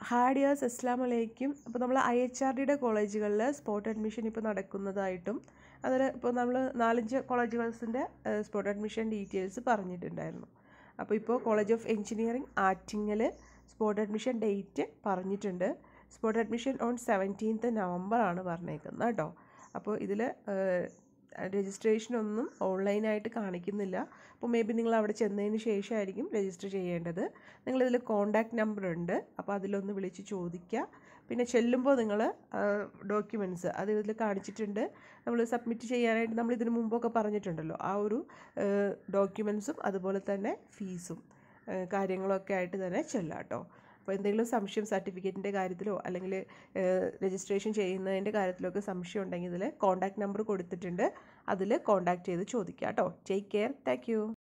hi dears അസ്സാം വലൈക്കും അപ്പോൾ നമ്മൾ ഐ എച്ച് ആർ ഡിയുടെ കോളേജുകളിൽ സ്പോട്ട് അഡ്മിഷൻ ഇപ്പോൾ നടക്കുന്നതായിട്ടും അതിൽ ഇപ്പോൾ നമ്മൾ നാലഞ്ച് കോളേജുകൾസിൻ്റെ സ്പോട്ട് അഡ്മിഷൻ ഡീറ്റെയിൽസ് പറഞ്ഞിട്ടുണ്ടായിരുന്നു അപ്പോൾ ഇപ്പോൾ college of engineering Attingal spot admission date പറഞ്ഞിട്ടുണ്ട് spot admission on seventeenth November ആണ് പറഞ്ഞേക്കുന്നത് കേട്ടോ അപ്പോൾ ഇതിൽ രജിസ്ട്രേഷനൊന്നും ഓൺലൈനായിട്ട് കാണിക്കുന്നില്ല അപ്പോൾ മേ ബി നിങ്ങൾ അവിടെ ചെന്നതിന് ശേഷമായിരിക്കും രജിസ്റ്റർ ചെയ്യേണ്ടത് നിങ്ങളിതിൽ കോണ്ടാക്ട് നമ്പർ ഉണ്ട് അപ്പോൾ അതിലൊന്ന് വിളിച്ച് ചോദിക്കുക പിന്നെ ചെല്ലുമ്പോൾ നിങ്ങൾ ഡോക്യുമെൻറ്റ്സ് അത് ഇതിൽ കാണിച്ചിട്ടുണ്ട് നമ്മൾ സബ്മിറ്റ് ചെയ്യാനായിട്ട് നമ്മൾ ഇതിന് മുമ്പൊക്കെ പറഞ്ഞിട്ടുണ്ടല്ലോ ആ ഒരു ഡോക്യുമെൻറ്റ്സും അതുപോലെ തന്നെ ഫീസും കാര്യങ്ങളൊക്കെ ആയിട്ട് തന്നെ ചെല്ലാം കേട്ടോ അപ്പോൾ എന്തെങ്കിലും സംശയം സർട്ടിഫിക്കറ്റിൻ്റെ കാര്യത്തിലോ അല്ലെങ്കിൽ രജിസ്ട്രേഷൻ ചെയ്യുന്നതിൻ്റെ കാര്യത്തിലോ ഒക്കെ സംശയം ഉണ്ടെങ്കിൽ ഇതിൽ കോൺടാക്ട് നമ്പർ കൊടുത്തിട്ടുണ്ട് അതിൽ കോൺടാക്ട് ചെയ്ത് ചോദിക്കുക കേട്ടോ ടേക്ക് കെയർ താങ്ക്